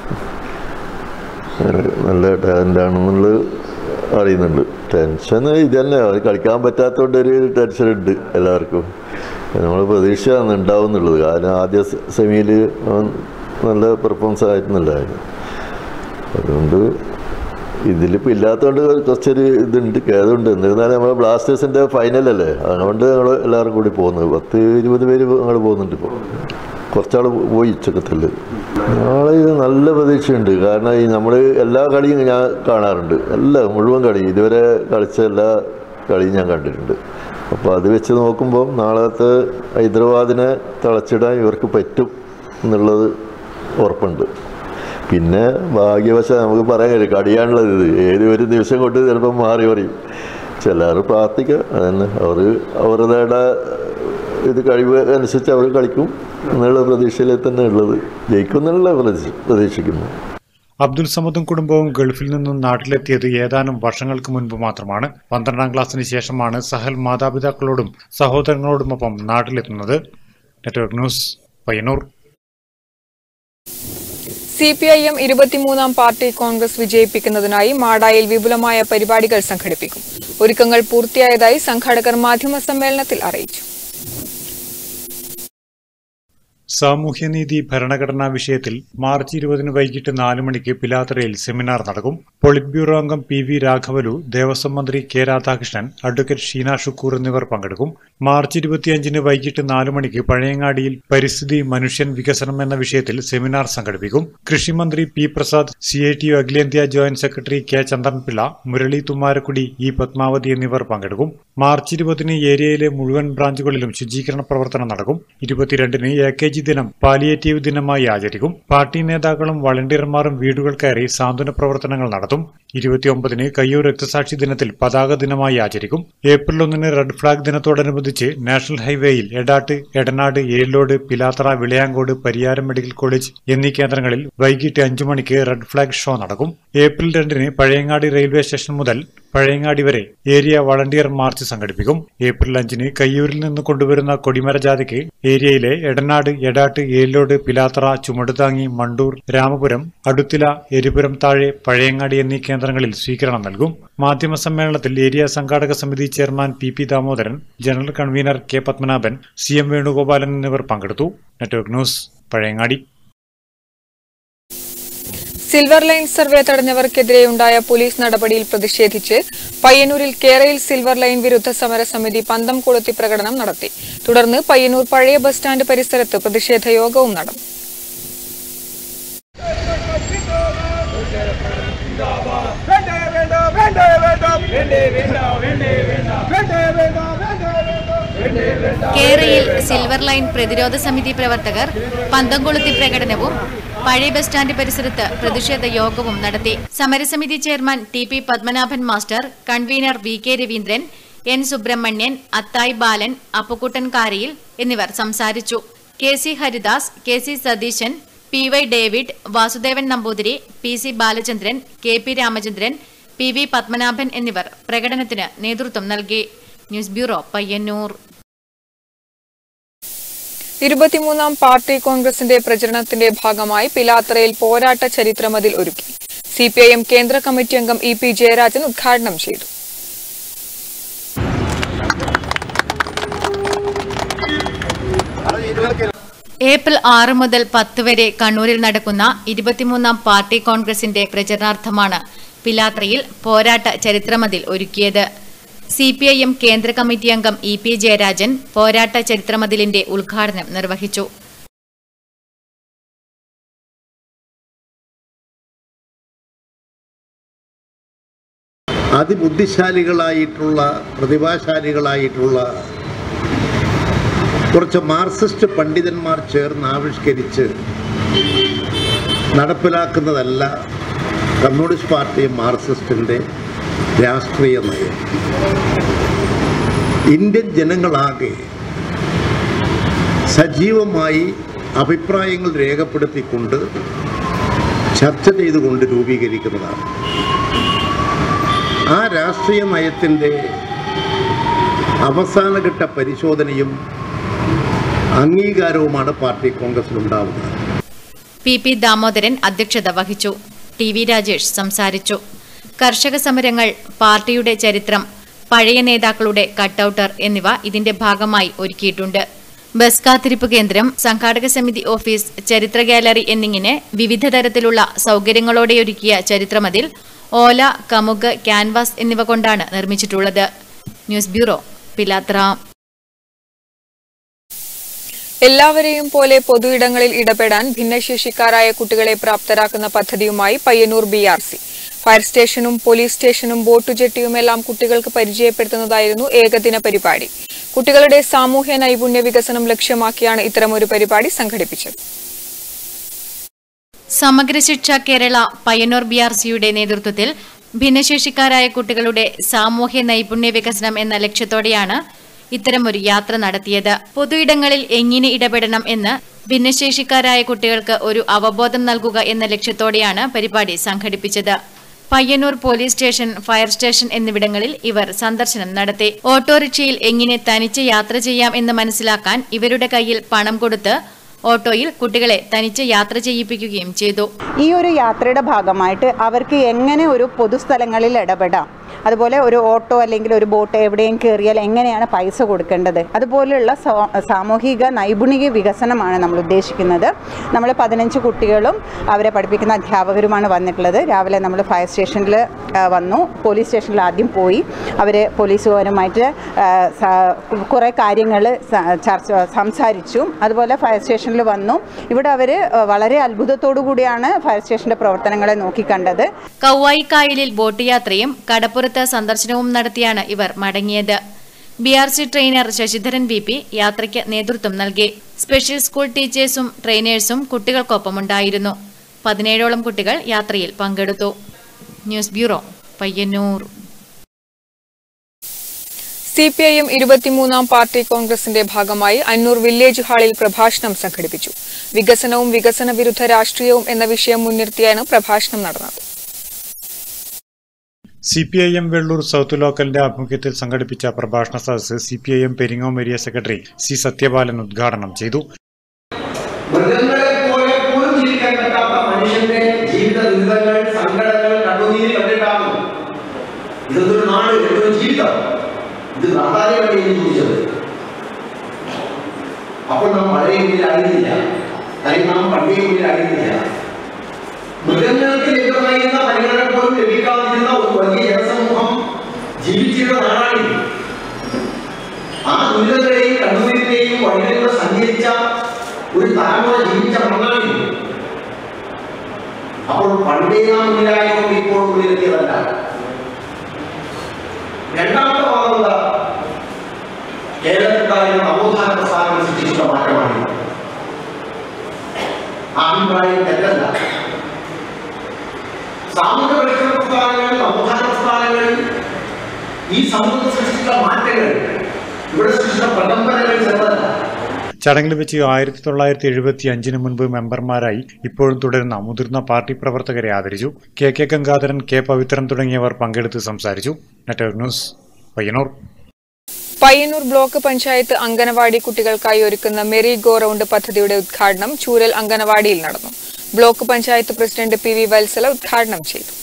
Speaker 10: നല്ല ടാലൻ്റ് ആണെന്നുള്ളത് അറിയുന്നുണ്ട് ടെൻഷൻ ഇത് തന്നെ അത് കളിക്കാൻ പറ്റാത്തതുകൊണ്ട് ഒരു ടെൻഷൻ ഉണ്ട് എല്ലാവർക്കും നമ്മൾ പ്രതീക്ഷ ഉണ്ടാവും എന്നുള്ളത് കാരണം ആദ്യ സെമിയിൽ നല്ല പെർഫോമൻസ് ആയിരുന്നില്ലായിരുന്നു അതുകൊണ്ട് ഇതിലിപ്പോൾ ഇല്ലാത്തതുകൊണ്ട് കുറച്ചൊരു ഇതുണ്ട് ഖേദമുണ്ട് എന്നിരുന്നാലും നമ്മൾ ബ്ലാസ്റ്റേഴ്സിൻ്റെ ഫൈനലല്ലേ അതുകൊണ്ട് ഞങ്ങൾ എല്ലാവരും കൂടി പോകുന്നത് പത്ത് ഇരുപത് പേര് ഞങ്ങൾ പോകുന്നുണ്ട് ഇപ്പോൾ കുറച്ചാൾ പോയി ഉച്ചക്കത്തിൽ നാളെ ഇത് നല്ല പ്രതീക്ഷയുണ്ട് കാരണം ഈ നമ്മൾ എല്ലാ കളിയും ഞാൻ കാണാറുണ്ട് എല്ലാ മുഴുവൻ കളി ഇതുവരെ കളിച്ച എല്ലാ കളിയും ഞാൻ കണ്ടിട്ടുണ്ട് അപ്പോൾ അത് വെച്ച് നോക്കുമ്പോൾ നാളത്തെ ഹൈദരാബാദിനെ തളച്ചിടാൻ ഇവർക്ക് പറ്റും എന്നുള്ളത് ഉറപ്പുണ്ട് പിന്നെ ഭാഗ്യവശാൽ നമുക്ക് പറയാൻ കഴിയും കടിയാണുള്ളത് ഇത് ഏത് ഒരു നിമിഷം കൊണ്ട് ചിലപ്പോൾ മാറി പറയും ചിലർ പ്രാർത്ഥിക്കുക അതന്നെ അവർ അവരുടേതായ ഇത് കഴിവ് അനുസരിച്ച് അവർ കളിക്കും എന്നുള്ള പ്രതീക്ഷയിൽ തന്നെ ഉള്ളത് ജയിക്കും എന്നുള്ള പ്രതീക്ഷ പ്രതീക്ഷിക്കുന്നു
Speaker 6: അബ്ദുൽ സമദും കുടുംബവും ഗൾഫിൽ നിന്നും നാട്ടിലെത്തിയത് ഏതാനും വർഷങ്ങൾക്ക് മുൻപ് മാത്രമാണ് പന്ത്രണ്ടാം ക്ലാസ്സിന് ശേഷമാണ് സഹൽ മാതാപിതാക്കളോടും സഹോദരങ്ങളോടുമൊപ്പം നാട്ടിലെത്തുന്നത് network news Payyanur
Speaker 1: C P I M ഇരുപത്തിമൂന്നാം പാർട്ടി കോൺഗ്രസ് വിജയിപ്പിക്കുന്നതിനായി മാടായിൽ വിപുലമായ പരിപാടികൾ സംഘടിപ്പിക്കും ഒരുക്കങ്ങൾ പൂർത്തിയായതായി സംഘാടകർ മാധ്യമ സമ്മേളനത്തിൽ അറിയിച്ചു
Speaker 6: സാമൂഹ്യനീതി ഭരണഘടനാ വിഷയത്തിൽ മാർച്ച് ഇരുപതിന് വൈകിട്ട് നാല് മണിക്ക് പിലാത്തറയിൽ സെമിനാർ നടക്കും പൊളിറ്റ് ബ്യൂറോ അംഗം പി വി രാഘവലു ദേവസ്വം മന്ത്രി കെ രാധാകൃഷ്ണൻ അഡ്വക്കേറ്റ് ഷീന ഷുക്കൂർ എന്നിവർ പങ്കെടുക്കും മാർച്ച് ഇരുപത്തിയഞ്ചിന് വൈകിട്ട് നാല് മണിക്ക് പഴയങ്ങാടിയിൽ പരിസ്ഥിതി മനുഷ്യൻ വികസനം എന്ന വിഷയത്തിൽ സെമിനാർ സംഘടിപ്പിക്കും കൃഷിമന്ത്രി P Prasad C I T U അഖിലേന്ത്യാ joint secretary K Chandranpillai Murali Thummarukudy E Padmavathi എന്നിവർ പങ്കെടുക്കും മാർച്ച് ഇരുപതിന് ഏരിയയിലെ മുഴുവൻ ബ്രാഞ്ചുകളിലും ശുചീകരണ പ്രവർത്തനം നടക്കും ഇരുപത്തിരണ്ടിന് എ കെ ജി ദിനം പാലിയേറ്റീവ് ദിനമായി ആചരിക്കും പാർട്ടി നേതാക്കളും വളണ്ടിയർമാരും വീടുകൾ കയറി സാന്ത്വന പ്രവർത്തനങ്ങൾ നടത്തും ഇരുപത്തിയൊമ്പതിന് കയ്യൂർ രക്തസാക്ഷി ദിനത്തിൽ പതാക ദിനമായി ആചരിക്കും ഏപ്രിൽ ഒന്നിന് റെഡ് ഫ്ളാഗ് ദിനത്തോടനുബന്ധിച്ച് നാഷണൽ ഹൈവേയിൽ എടാട്ട് എടനാട് ഏലോട് പിലാത്തറ വിളയാങ്കോട് പരിയാരം മെഡിക്കൽ കോളേജ് എന്നീ കേന്ദ്രങ്ങളിൽ വൈകിട്ട് അഞ്ചു മണിക്ക് റെഡ് ഫ്ളാഗ് ഷോ നടക്കും ഏപ്രിൽ രണ്ടിന് പഴയങ്ങാടി റെയിൽവേ സ്റ്റേഷൻ മുതൽ പഴയങ്ങാടി വരെ ഏരിയ വളണ്ടിയർ മാർച്ച് സംഘടിപ്പിക്കും ഏപ്രിൽ അഞ്ചിന് കയ്യൂരിൽ നിന്ന് കൊണ്ടുവരുന്ന കൊടിമര ജാഥയ്ക്ക് ഏരിയയിലെ എടനാട് എടാട്ട് ഏലോട് പിലാത്തറ ചുമടുതാങ്ങി മണ്ടൂർ രാമപുരം അടുത്തില എരിപുരം താഴെ പഴയങ്ങാടി എന്നീ കേന്ദ്രങ്ങളിൽ സ്വീകരണം നൽകും മാധ്യമ സമ്മേളനത്തിൽ ഏരിയ സംഘാടക സമിതി chairman P P Damodaran general convener K Padmanabhan C M Venugopalan എന്നിവർ പങ്കെടുത്തു network news Pazhayangadi
Speaker 1: silver line survey തടഞ്ഞവർക്കെതിരെയുണ്ടായ പോലീസ് നടപടിയിൽ പ്രതിഷേധിച്ച് പയ്യന്നൂരിൽ കേരയിൽ സിൽവർ ലൈൻ വിരുദ്ധ സമരസമിതി പന്തം കൊളുത്തി പ്രകടനം നടത്തി തുടർന്ന് പയ്യന്നൂർ പഴയ ബസ് സ്റ്റാൻഡ് പരിസരത്ത് പ്രതിഷേധ യോഗവും നടന്നു
Speaker 3: കേരയിൽ സിൽവർ ലൈൻ പ്രതിരോധ സമിതി പ്രവർത്തകർ പന്തംകൊളുത്തി പ്രകടനവും പഴയ ബസ് സ്റ്റാൻഡ് പരിസരത്ത് പ്രതിഷേധ യോഗവും നടത്തി സമരസമിതി chairman T P Padmanabhan master convener V K Raveendran N Subrahmanian Athai Balan Appukuttan Karayil എന്നിവർ സംസാരിച്ചു K C Haridas K C Satheesan P Y David Vasudevan Namboothiri P C Balachandran K P Ramachandran P V Padmanabhan എന്നിവർ പ്രകടനത്തിന് നേതൃത്വം നൽകി ന്യൂസ് ബ്യൂറോ പയ്യന്നൂർ
Speaker 1: ഇരുപത്തിമൂന്നാം പാർട്ടി കോൺഗ്രസിന്റെ പ്രചരണത്തിന്റെ ഭാഗമായി പിലാത്തറയിൽ പോരാട്ട ചരിത്രമതിൽ ഒരുക്കി സിപിഐഎം കേന്ദ്ര കമ്മിറ്റി അംഗം ഇ പി ജയരാജൻ ഉദ്ഘാടനം ചെയ്തു
Speaker 3: ഏപ്രിൽ ആറ് മുതൽ പത്ത് വരെ കണ്ണൂരിൽ നടക്കുന്ന ഇരുപത്തിമൂന്നാം പാർട്ടി കോൺഗ്രസിന്റെ പ്രചരണാർത്ഥമാണ് പിലാത്രയിൽ പോരാട്ട ചരിത്രമതിൽ ഒരുക്കിയത് സി പി ഐ എം കേന്ദ്ര കമ്മിറ്റി അംഗം ഇ പി ജയരാജൻ പോരാട്ട ചരിത്രമതിലിന്റെ ഉദ്ഘാടനം നിർവഹിച്ചു
Speaker 11: അതിബുദ്ധിശാലികളായിട്ടുള്ള പ്രതിഭാശാലികളായിട്ടുള്ള കുറച്ച് മാർക്സിസ്റ്റ് പണ്ഡിതന്മാർ ചേർന്ന് ആവിഷ്കരിച്ച് നടപ്പിലാക്കുന്നതല്ല കമ്മ്യൂണിസ്റ്റ് പാർട്ടി മാർക്സിസ്റ്റിൻ്റെ രാഷ്ട്രീയ നയം ഇന്ത്യൻ ജനങ്ങളാകെ സജീവമായി അഭിപ്രായങ്ങൾ രേഖപ്പെടുത്തിക്കൊണ്ട് ചർച്ച ചെയ്തുകൊണ്ട് രൂപീകരിക്കുന്നതാണ് ആ രാഷ്ട്രീയ നയത്തിൻ്റെ അവസാനഘട്ട പരിശോധനയും അംഗീകാരവുമാണ് പാർട്ടി കോൺഗ്രസിലുണ്ടാവുന്നത്
Speaker 3: പി പി ദാമോദരൻ അധ്യക്ഷത വഹിച്ചു ടി വി രാജേഷ് സംസാരിച്ചു കർഷക സമരങ്ങൾ പാർട്ടിയുടെ ചരിത്രം പഴയ നേതാക്കളുടെ കട്ടൌട്ടർ എന്നിവ ഇതിന്റെ ഭാഗമായി ഒരുക്കിയിട്ടുണ്ട് ബസ് കാത്തിരിപ്പ് കേന്ദ്രം സംഘാടക സമിതി ഓഫീസ് ചരിത്ര ഗാലറി എന്നിങ്ങനെ വിവിധ തരത്തിലുള്ള സൗകര്യങ്ങളോടെയൊരുക്കിയ ചരിത്രമതിൽ ഓല കമുക് ക്യാൻവാസ് എന്നിവ കൊണ്ടാണ് നിർമ്മിച്ചിട്ടുള്ളത് ന്യൂസ് ബ്യൂറോ പിലാത്ര
Speaker 1: എല്ലാവരെയും പോലെ പൊതുയിടങ്ങളിൽ ഇടപെടാൻ ഭിന്നശേഷിക്കാരായ കുട്ടികളെ പ്രാപ്തരാക്കുന്ന പദ്ധതിയുമായി Payyanur B R C fire സ്റ്റേഷനും പോലീസ് സ്റ്റേഷനും ബോട്ട് ജെട്ടിയുമെല്ലാം കുട്ടികൾക്ക് പരിചയപ്പെടുത്തുന്നതായിരുന്നു ഏകദിന പരിപാടി കുട്ടികളുടെ സാമൂഹ്യ നൈപുണ്യ വികസനം ലക്ഷ്യമാക്കിയാണ് ഇത്തരമൊരു പരിപാടി സംഘടിപ്പിച്ചത്
Speaker 3: സമഗ്ര ശിക്ഷ കേരള പയ്യന്നൂർ ബി ആർ സിയുടെ നേതൃത്വത്തിൽ ഭിന്നശേഷിക്കാരായ കുട്ടികളുടെ സാമൂഹ്യ നൈപുണ്യ വികസനം എന്ന ലക്ഷ്യത്തോടെയാണ് ഇത്തരമൊരു യാത്ര നടത്തിയത് പൊതുയിടങ്ങളിൽ എങ്ങനെ ഇടപെടണം എന്ന് ഭിന്നശേഷിക്കാരായ കുട്ടികൾക്ക് ഒരു അവബോധം നൽകുക എന്ന ലക്ഷ്യത്തോടെയാണ് പരിപാടി സംഘടിപ്പിച്ചത് Payyanur police station fire station എന്നിവിടങ്ങളിൽ ഇവർ സന്ദർശനം നടത്തി ഓട്ടോറിക്ഷയിൽ എങ്ങനെ തനിച്ച് യാത്ര ചെയ്യാം എന്ന് മനസ്സിലാക്കാൻ ഇവരുടെ കയ്യിൽ പണം കൊടുത്ത് ഓട്ടോയിൽ കുട്ടികളെ തനിച്ച് യാത്ര ചെയ്യിപ്പിക്കുകയും ചെയ്തു
Speaker 12: ഈ ഒരു യാത്രയുടെ ഭാഗമായിട്ട് അവർക്ക് എങ്ങനെ ഒരു പൊതുസ്ഥലങ്ങളിൽ ഇടപെടാം അതുപോലെ ഒരു ഓട്ടോ അല്ലെങ്കിൽ ഒരു ബോട്ട് എവിടെയും കയറിയാൽ എങ്ങനെയാണ് പൈസ കൊടുക്കേണ്ടത് അതുപോലെയുള്ള സാ- സാമൂഹിക നൈപുണിക വികസനമാണ് നമ്മൾ ഉദ്ദേശിക്കുന്നത് നമ്മൾ പതിനഞ്ച് കുട്ടികളും അവരെ പഠിപ്പിക്കുന്ന അധ്യാപകരുമാണ് വന്നിട്ടുള്ളത് രാവിലെ നമ്മൾ ഫയർ സ്റ്റേഷനിൽ വന്നു പോലീസ് സ്റ്റേഷനിൽ ആദ്യം പോയി അവർ പോലീസുകാരുമായിട്ട് ആ, സ- കുറേ കാര്യങ്ങൾ ചർച്ച സംസാരിച്ചു അതുപോലെ ഫയർ സ്റ്റേഷനിൽ വന്നു ഇവിടെ അവർ വളരെ അത്ഭുതത്തോടു കൂടിയാണ് ഫയർ സ്റ്റേഷൻ്റെ പ്രവർത്തനങ്ങളെ നോക്കിക്കണ്ടത്
Speaker 3: കൗവായിക്കായലിൽ ബോട്ട് യാത്രയും കടപ്പുറത്ത് സന്ദർശനവും നടത്തിയാണ് ഇവർ മടങ്ങിയത് B R C trainer Sasidharan B P യാത്രയ്ക്ക് നേതൃത്വം നൽകി സ്പെഷ്യൽ സ്കൂൾ ടീച്ചേഴ്സും ട്രെയിനേഴ്സും കുട്ടികൾക്കൊപ്പമുണ്ടായിരുന്നു പതിനേഴോളം കുട്ടികൾ യാത്രയിൽ പങ്കെടുത്തു news bureau Payyanur
Speaker 1: C P I M ഇരുപത്തിമൂന്നാം പാർട്ടി കോൺഗ്രസിന്റെ ഭാഗമായി അന്നൂർ വില്ലേജ് ഹാളിൽ പ്രഭാഷണം സംഘടിപ്പിച്ചു വികസനവും വികസന വിരുദ്ധ രാഷ്ട്രീയവും എന്ന വിഷയം മുൻനിർത്തിയാണ് പ്രഭാഷണം നടന്നത്
Speaker 6: C P I M Vellur south ലോക്കലിന്റെ ആഭിമുഖ്യത്തിൽ സംഘടിപ്പിച്ച പ്രഭാഷണ സദസ്സ് C P I M Peringome area secretary C Sathyapalan ഉദ്ഘാടനം ചെയ്തു
Speaker 13: മൃഗങ്ങളെ പോലെ പോലും ജീവിക്കാൻ പറ്റാത്ത മനുഷ്യന്റെ ജീവിത ദുരിതങ്ങൾ സങ്കടങ്ങൾ കണ്ണുനീര് കണ്ടിട്ടാണ് ഇതൊരു നാട് ഇതൊരു ജീവിതം ഇത് പ്രാധാന്യ വേണ്ടി ചോദിച്ചത് അപ്പോൾ നാം വളരെ മുന്നിലായിരുന്നില്ല അല്ലെങ്കിൽ നാം പണ്ടേ മുന്നിലായിരുന്നില്ല മൃഗങ്ങൾക്ക് ലഭ്യമായിരുന്ന പരിഗണന പോലും ലഭിക്കാതിരുന്ന ഒരു വലിയ ജനസമൂഹം ജീവിച്ചിരുന്ന നാടാണിത് ആ ദുരിതങ്ങളെയും കണ്ണുനീരിനെയും വഴികളിലൂടെ സഞ്ചരിച്ച ഒരു തലമുറ ജീവിച്ച മണ്ണാണിത് അപ്പോൾ പണ്ടേ നാം മുന്നിലായതുകൊണ്ട് ഇപ്പോൾ മുന്നിലെത്തിയതല്ല രണ്ടാമത്തെ വാദം എന്താ കേരളത്തിലുണ്ടായിരുന്ന നവോത്ഥാന പ്രസ്ഥാനങ്ങൾ സൃഷ്ടിച്ചിട്ടുള്ള മാറ്റമാണ് ആ അഭിപ്രായം തെറ്റല്ല സാമൂഹ്യ പരിഷ്കരണ പ്രസ്ഥാനങ്ങൾ നവോത്ഥാന പ്രസ്ഥാനങ്ങൾ ഈ സമൂഹത്തിൽ സൃഷ്ടിച്ച മാറ്റങ്ങൾ ഇവിടെ സൃഷ്ടിച്ച പ്രകമ്പനങ്ങൾ ചെറുതല്ല
Speaker 6: ചടങ്ങിൽ വെച്ച് ആയിരത്തി തൊള്ളായിരത്തി എഴുപത്തി അഞ്ചിന് മുൻപ് മെമ്പർമാരായി ഇപ്പോഴും തുടരുന്ന മുതിർന്ന പാർട്ടി പ്രവർത്തകരെ ആദരിച്ചു K K Gangadharan K Pavithran തുടങ്ങിയവർ പങ്കെടുത്ത് സംസാരിച്ചു network news Payyanur
Speaker 1: Payyanur block panchayat anganwadi കുട്ടികൾക്കായി ഒരുക്കുന്ന മെറി ഗോ റൗണ്ട് പദ്ധതിയുടെ ഉദ്ഘാടനം ചൂരൽ അങ്കനവാടിയിൽ നടന്നു block panchayat president P V Vatsala ഉദ്ഘാടനം ചെയ്തു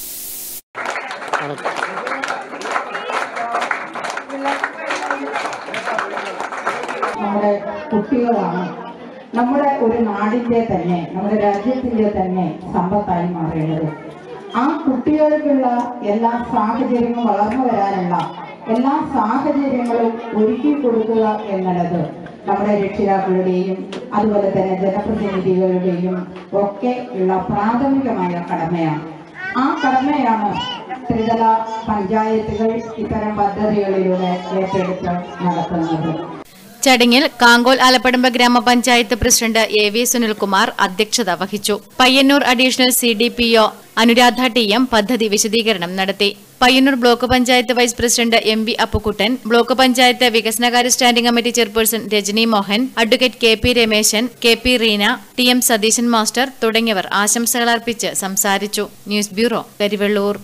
Speaker 14: നമ്മുടെ കുട്ടികളാണ് നമ്മുടെ ഒരു നാടിന്റെ തന്നെ നമ്മുടെ രാജ്യത്തിന്റെ തന്നെ സമ്പത്തായി മാറേണ്ടത് ആ കുട്ടികൾക്കുള്ള എല്ലാ സാഹചര്യങ്ങളും വളർന്നു വരാനുള്ള എല്ലാ സാഹചര്യങ്ങളും ഒരുക്കി കൊടുക്കുക എന്നുള്ളത് നമ്മുടെ രക്ഷിതാക്കളുടെയും അതുപോലെ തന്നെ ജനപ്രതിനിധികളുടെയും ഒക്കെ ഉള്ള പ്രാഥമികമായ കടമയാണ് ആ കടമയാണ് ത്രിതല പഞ്ചായത്തുകൾ ഇത്തരം പദ്ധതികളിലൂടെ ഏറ്റെടുത്ത് നടത്തുന്നത്
Speaker 3: ചടങ്ങിൽ കാങ്കോൽ ആലപ്പടമ്പ ഗ്രാമപഞ്ചായത്ത് പ്രസിഡന്റ് എ വി സുനിൽകുമാർ അധ്യക്ഷത വഹിച്ചു Payyanur additional C D P O Anuradha T M പദ്ധതി വിശദീകരണം നടത്തി Payyanur block panchayat vice president M V Appukuttan block panchayat വികസനകാര്യ standing committee chairperson Rajani Mohan advocate K P Rameshan K P Reena T M Satheesan master തുടങ്ങിയവർ ആശംസകൾ അർപ്പിച്ച് സംസാരിച്ചു ന്യൂസ് ബ്യൂറോ കരിവെള്ളൂർ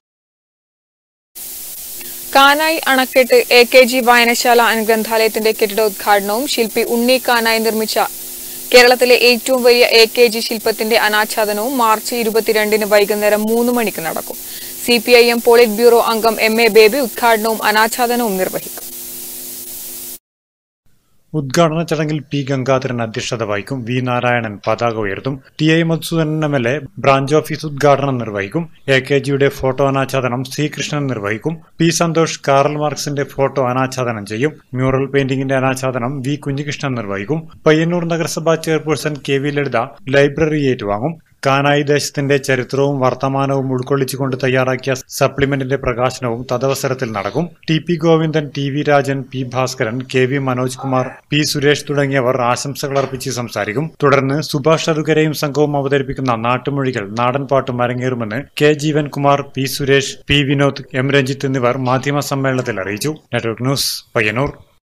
Speaker 1: കാനായി അണക്കെട്ട് എ കെ ജി വായനശാല അനുഗ്രന്ഥാലയത്തിന്റെ കെട്ടിടോദ്ഘാടനവും ശില്പി ഉണ്ണി കാനായി നിർമ്മിച്ച കേരളത്തിലെ ഏറ്റവും വലിയ എ കെ ജി ശില്പത്തിന്റെ അനാച്ഛാദനവും മാർച്ച് ഇരുപത്തിരണ്ടിന് വൈകുന്നേരം മൂന്ന് മണിക്ക് നടക്കും C P I M polit bureau അംഗം എം എ ബേബി ഉദ്ഘാടനവും അനാച്ഛാദനവും നിർവഹിക്കും
Speaker 6: ഉദ്ഘാടന ചടങ്ങിൽ പി ഗംഗാധരൻ അധ്യക്ഷത വഹിക്കും വി നാരായണൻ പതാക ഉയർത്തും T I Madhusudanan M L A branch office ഉദ്ഘാടനം നിർവഹിക്കും എ കെ ജിയുടെ ഫോട്ടോ അനാച്ഛാദനം സി കൃഷ്ണൻ നിർവഹിക്കും പി സന്തോഷ് കാറൽ മാർക്സിന്റെ ഫോട്ടോ അനാച്ഛാദനം ചെയ്യും മ്യൂറൽ പെയിന്റിംഗിന്റെ അനാച്ഛാദനം വി കുഞ്ഞികൃഷ്ണൻ നിർവഹിക്കും പയ്യന്നൂർ നഗരസഭാ chairperson K V Lalitha library ഏറ്റുവാങ്ങും കാനായി ദേശത്തിന്റെ ചരിത്രവും വർത്തമാനവും ഉൾക്കൊള്ളിച്ചുകൊണ്ട് തയ്യാറാക്കിയ സപ്ലിമെന്റിന്റെ പ്രകാശനവും തദവസരത്തിൽ നടക്കും T P Govindan T V Rajan P Bhaskaran K V Manoj Kumar P Suresh തുടങ്ങിയവർ ആശംസകൾ അർപ്പിച്ച് സംസാരിക്കും തുടർന്ന് സുഭാഷ് അറുകരയും സംഘവും അവതരിപ്പിക്കുന്ന നാട്ടുമൊഴികൾ നാടൻപാട്ടും അരങ്ങേറുമെന്ന് K Jeevankumar P Suresh P Vinod M Ranjith എന്നിവർ മാധ്യമ സമ്മേളനത്തിൽ അറിയിച്ചു നെറ്റ്വർക്ക് ന്യൂസ് പയ്യന്നൂർ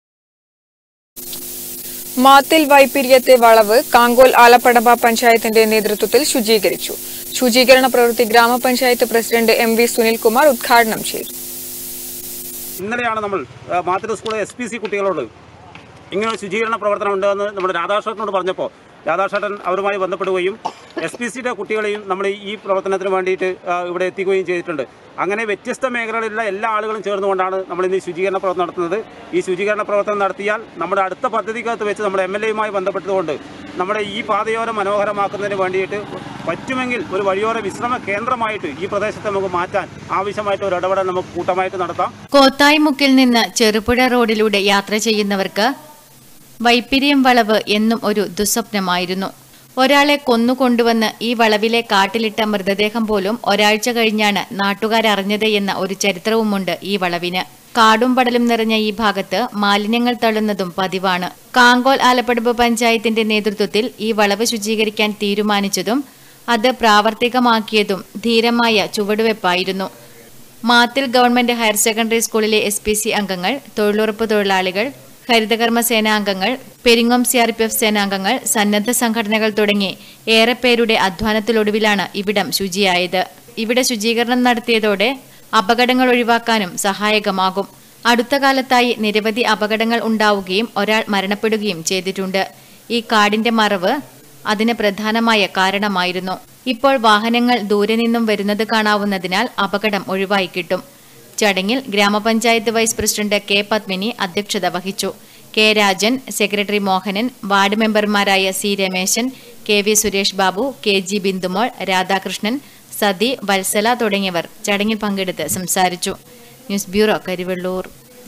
Speaker 1: മാത്തിൽ വൈപ്പിരിയത്തെ വളവ് കാങ്കോൽ ആലപ്പടമ്പ പഞ്ചായത്തിന്റെ നേതൃത്വത്തിൽ ശുചീകരിച്ചു ശുചീകരണ പ്രവൃത്തി ഗ്രാമപഞ്ചായത്ത് പ്രസിഡന്റ് എം വി സുനിൽകുമാർ ഉദ്ഘാടനം ചെയ്തു
Speaker 15: ഇന്നലെയാണ് നമ്മൾ ആ, മാതൃ സ്കൂൾ എസ് പി സി കുട്ടികളോട് ഇങ്ങനെ ഒരു ശുചീകരണ പ്രവർത്തനം ഉണ്ടെന്ന് നമ്മുടെ രാധാകൃഷ്ണനോട് പറഞ്ഞപ്പോൾ രാധാകൃഷ്ണൻ അവരുമായി ബന്ധപ്പെടുകയും എസ് പി സിയുടെ കുട്ടികളെയും നമ്മൾ ഈ പ്രവർത്തനത്തിന് വേണ്ടിയിട്ട് ആ, ഇവിടെ എത്തിക്കുകയും ചെയ്തിട്ടുണ്ട് അങ്ങനെ വ്യത്യസ്ത മേഖലകളിലുള്ള എല്ലാ ആളുകളും ചേർന്നുകൊണ്ടാണ് നമ്മൾ ഇന്ന് ഈ ശുചീകരണ പ്രവർത്തനം നടത്തുന്നത് ഈ ശുചീകരണ പ്രവർത്തനം നടത്തിയാൽ നമ്മുടെ അടുത്ത പദ്ധതിക്കകത്ത് വെച്ച് നമ്മുടെ എം എൽ എയുമായി ബന്ധപ്പെട്ടുകൊണ്ട് നമ്മുടെ ഈ പാതയോരം മനോഹരമാക്കുന്നതിന് വേണ്ടിയിട്ട് പറ്റുമെങ്കിൽ ഒരു വഴിയോര വിശ്രമ കേന്ദ്രമായിട്ട് ഈ പ്രദേശത്തെ നമുക്ക് മാറ്റാൻ ആവശ്യമായിട്ട് ഒരു ഇടപെടൽ നമുക്ക് കൂട്ടമായിട്ട് നടത്താം
Speaker 3: കോത്തായിമുക്കിൽ നിന്ന് ചെറുപുഴ റോഡിലൂടെ യാത്ര ചെയ്യുന്നവർക്ക് വൈപ്പിരിയം വളവ് എന്നും ഒരു ദുസ്വപ്നമായിരുന്നു ഒരാളെ കൊന്നുകൊണ്ടുവന്ന് ഈ വളവിലെ കാട്ടിലിട്ട മൃതദേഹം പോലും ഒരാഴ്ച കഴിഞ്ഞാണ് നാട്ടുകാരറിഞ്ഞത് എന്ന ഒരു ചരിത്രവുമുണ്ട് ഈ വളവിന് കാടും പടലും നിറഞ്ഞ ഈ ഭാഗത്ത് മാലിന്യങ്ങൾ തള്ളുന്നതും പതിവാണ് കാങ്കോൽ ആലപ്പടുമ്പ് പഞ്ചായത്തിന്റെ നേതൃത്വത്തിൽ ഈ വളവ് ശുചീകരിക്കാൻ തീരുമാനിച്ചതും അത് പ്രാവർത്തികമാക്കിയതും ധീരമായ ചുവടുവെപ്പായിരുന്നു മാത്തിൽ ഗവൺമെന്റ് ഹയർ സെക്കൻഡറി സ്കൂളിലെ എസ് പി സി അംഗങ്ങൾ തൊഴിലുറപ്പ് തൊഴിലാളികൾ ഹരിതകർമ്മ സേനാംഗങ്ങൾ Peringome C R P F സേനാംഗങ്ങൾ സന്നദ്ധ സംഘടനകൾ തുടങ്ങി ഏറെ പേരുടെ അധ്വാനത്തിലൊടുവിലാണ് ഇവിടം ശുചിയായത് ഇവിടെ ശുചീകരണം നടത്തിയതോടെ അപകടങ്ങൾ ഒഴിവാക്കാനും സഹായകമാകും അടുത്ത കാലത്തായി നിരവധി അപകടങ്ങൾ ഉണ്ടാവുകയും ഒരാൾ മരണപ്പെടുകയും ചെയ്തിട്ടുണ്ട് ഈ കാടിന്റെ മറവ് അതിന് പ്രധാനമായ കാരണമായിരുന്നു ഇപ്പോൾ വാഹനങ്ങൾ ദൂരെ നിന്നും വരുന്നത് കാണാവുന്നതിനാൽ അപകടം ഒഴിവായി കിട്ടും ചടങ്ങിൽ ഗ്രാമപഞ്ചായത്ത് വൈസ് പ്രസിഡന്റ് കെ പത്മിനി അധ്യക്ഷത വഹിച്ചു K Rajan secretary Mohanan ward മെമ്പർമാരായ C Rameshan K V Suresh Babu K G Bindumol Radhakrishnan Sathi Vatsala തുടങ്ങിയവർ ചടങ്ങിൽ പങ്കെടുത്ത് സംസാരിച്ചു ന്യൂസ് ബ്യൂറോ കരിവെള്ളൂർ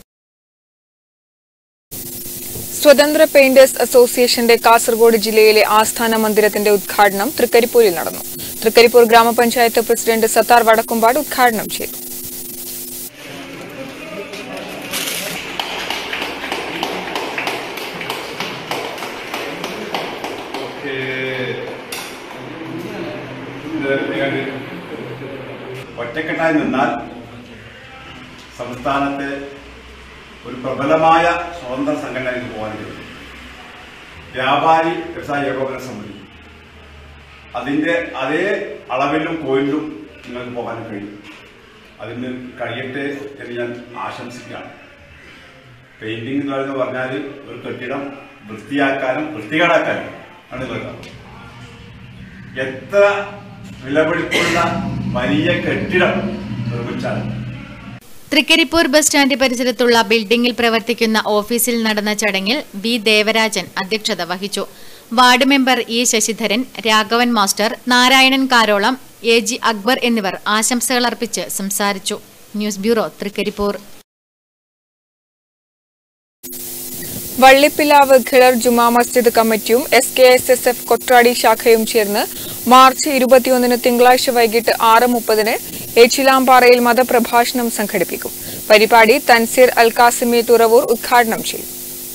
Speaker 1: സ്വതന്ത്ര പെയിന്റേഴ്സ് അസോസിയേഷന്റെ കാസർഗോഡ് ജില്ലയിലെ ആസ്ഥാന മന്ദിരത്തിന്റെ ഉദ്ഘാടനം തൃക്കരിപ്പൂരിൽ നടന്നു തൃക്കരിപ്പൂർ ഗ്രാമപഞ്ചായത്ത് പ്രസിഡന്റ് സത്താർ വടക്കുംപാട് ഉദ്ഘാടനം ചെയ്തു
Speaker 16: ഒറ്റക്കെട്ടായി നിന്നാൽ സംസ്ഥാനത്തെ ഒരു പ്രബലമായ സ്വതന്ത്ര സംഘടനയിലേക്ക് പോകാൻ കഴിയും വ്യാപാരി വ്യവസായ ഏകോപന സമിതി അതിന്റെ അതേ അളവിലും കോയിലും നിങ്ങൾക്ക് പോകാൻ കഴിയും അതിന് കഴിയട്ടെ എന്ന് ഞാൻ ആശംസിക്കുകയാണ് പെയിന്റിംഗ് എന്ന് പറയുന്നത് പറഞ്ഞാൽ ഒരു കെട്ടിടം വൃത്തിയാക്കാനും വൃത്തികേടാക്കാനും ആണ് കേട്ടോ എത്ര വിലപിടിപ്പുള്ള വലിയ കെട്ടിടം നിർമ്മിച്ചാലും
Speaker 3: തൃക്കരിപ്പൂർ ബസ് സ്റ്റാൻഡ് പരിസരത്തുള്ള ബിൽഡിംഗിൽ പ്രവർത്തിക്കുന്ന ഓഫീസിൽ നടന്ന ചടങ്ങിൽ വി ദേവരാജൻ അധ്യക്ഷത വഹിച്ചു ward member E Sasidharan Raghavan master Narayanan Karolam A G Akbar എന്നിവർ ആശംസകൾ അർപ്പിച്ച് സംസാരിച്ചു ന്യൂസ് ബ്യൂറോ തൃക്കരിപ്പൂർ
Speaker 1: വള്ളിപ്പിലാവ് ഖിളർ ജുമാ മസ്ജിദ് കമ്മിറ്റിയും S K S S F Kottradi ശാഖയും ചേർന്ന് മാർച്ച് ഇരുപത്തിയൊന്നിന് തിങ്കളാഴ്ച വൈകിട്ട് ആറ് മുപ്പതിന് ഏച്ചിലാമ്പാറയിൽ മതപ്രഭാഷണം സംഘടിപ്പിക്കും പരിപാടി തൻസീർ അൽ കാസിമി തുറവൂർ ഉദ്ഘാടനം ചെയ്യും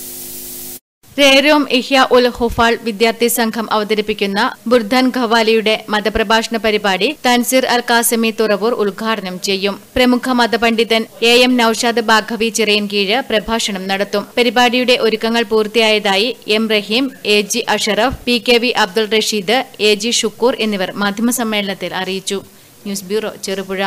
Speaker 3: രേരോം ഇഹ്യ ഉൽ ഹുഫാൾ വിദ്യാർത്ഥി സംഘം അവതരിപ്പിക്കുന്ന ബുർധൻ ഖവാലിയുടെ മതപ്രഭാഷണ പരിപാടി തൻസീർ അൽ കാസിമി തുറവൂർ ഉദ്ഘാടനം ചെയ്യും പ്രമുഖ മതപണ്ഡിതൻ എ എം നൌഷാദ് ബാഘവി ചിറയൻകീഴ് പ്രഭാഷണം നടത്തും പരിപാടിയുടെ ഒരുക്കങ്ങൾ പൂർത്തിയായതായി M Raheem A G Ashraf P K V Abdul Rasheed A G Shukkur എന്നിവർ മാധ്യമസമ്മേളനത്തിൽ അറിയിച്ചു news bureau Cherupuzha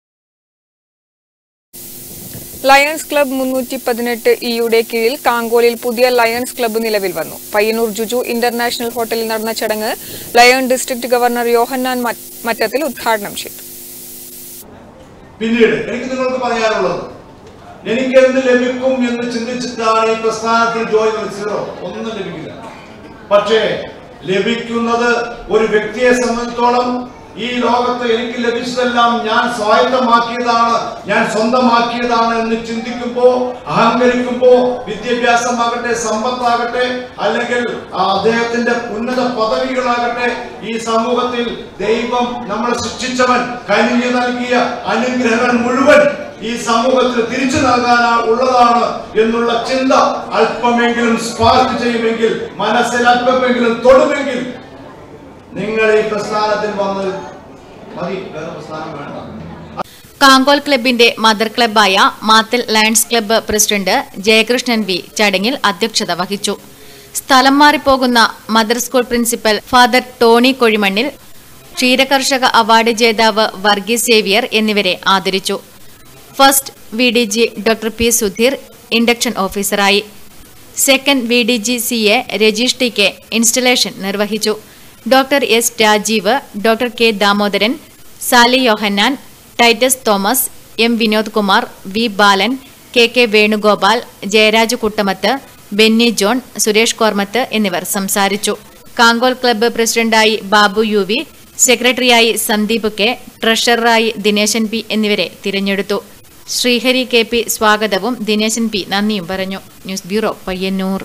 Speaker 1: lions club മുന്നൂറ്റി പതിനെട്ട് ഇയുടെ കീഴിൽ കാങ്കോലിൽ പുതിയ ലയൺസ് ക്ലബ്ബ് നിലവിൽ വന്നു പയ്യന്നൂർ ജുജു ഇന്റർനാഷണൽ ഹോട്ടലിൽ നടന്ന ചടങ്ങ് ലയൺ ഡിസ്ട്രിക്ട് ഗവർണർ യോഹന്നാൻ മറ്റ്- മറ്റത്തിൽ ഉദ്ഘാടനം ചെയ്തു
Speaker 17: പിന്നീട് എനിക്ക് നിങ്ങൾക്ക് പറയാനുള്ളത് എനിക്ക് എന്ത് ലഭിക്കും എന്ന് ചിന്തിച്ചിട്ടാണ് ഈ പ്രസ്ഥാനത്തിൽ ജോയിൻ സീറോ ഒന്നും ലഭിക്കില്ല പക്ഷേ ലഭിക്കുന്നത് ഒരു വ്യക്തിയെ സംബന്ധിച്ചോളം ഈ ലോകത്ത് എനിക്ക് ലഭിച്ചതെല്ലാം ഞാൻ സ്വായത്തമാക്കിയതാണ് ഞാൻ സ്വന്തമാക്കിയതാണ് എന്ന് ചിന്തിക്കുമ്പോ അഹങ്കരിക്കുമ്പോ വിദ്യാഭ്യാസമാകട്ടെ സമ്പത്താകട്ടെ അല്ലെങ്കിൽ ആ അദ്ദേഹത്തിന്റെ ഉന്നത പദവികളാകട്ടെ ഈ സമൂഹത്തിൽ ദൈവം നമ്മളെ സൃഷ്ടിച്ചവൻ കനിഞ്ഞു നൽകിയ അനുഗ്രഹങ്ങൾ മുഴുവൻ ഈ സമൂഹത്തിൽ തിരിച്ചു നൽകാൻ ഉള്ളതാണ് എന്നുള്ള ചിന്ത അല്പമെങ്കിലും സ്പാർക്ക് ചെയ്യുമെങ്കിൽ മനസ്സിൽ അല്പമെങ്കിലും തൊടുമെങ്കിൽ നിങ്ങൾ ഈ പ്രസ്ഥാനത്തിൽ വന്ന് മതി വേറെ പ്രസ്ഥാനം വേണ്ട
Speaker 3: കാങ്കോൽ ക്ലബിന്റെ മദർ ക്ലബ്ബായ Mathil lions club president Jayakrishnan V ചടങ്ങിൽ അധ്യക്ഷത വഹിച്ചു സ്ഥലം മാറിപ്പോകുന്ന mother school principal father Tony Kozhimannil ക്ഷീരകർഷക അവാർഡ് ജേതാവ് വർഗീസ് സേവിയർ എന്നിവരെ ആദരിച്ചു first V D G doctor P Sudheer induction ഓഫീസറായി second V D G C A Rajeesh T K installation നിർവഹിച്ചു doctor S Rajeev doctor K Damodaran Sally Yohannan Titus Thomas M Vinod Kumar V Balan K K Venugopal Jayaraj Kuttamath Benny John Suresh Kormath എന്നിവർ സംസാരിച്ചു Kankol club പ്രസിഡന്റായി Babu U V സെക്രട്ടറിയായി Sandeep K ട്രഷററായി Dineshan P എന്നിവരെ തിരഞ്ഞെടുത്തു Sreehari K P സ്വാഗതവും ദിനേശൻ പി നന്ദിയും പറഞ്ഞു news bureau Payyanur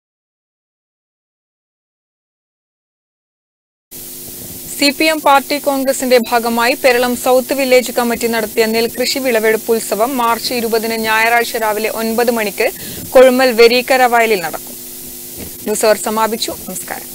Speaker 1: C P M party കോൺഗ്രസിന്റെ ഭാഗമായി പെരളം സൗത്ത് വില്ലേജ് കമ്മിറ്റി നടത്തിയ നെൽകൃഷി വിളവെടുപ്പ് ഉത്സവം മാർച്ച് ഇരുപതിന് ഞായറാഴ്ച രാവിലെ ഒൻപത് മണിക്ക് കൊഴുമൽ വെരീക്കര വയലിൽ നടക്കും ന്യൂസ് അവർ സമാപിച്ചു നമസ്കാരം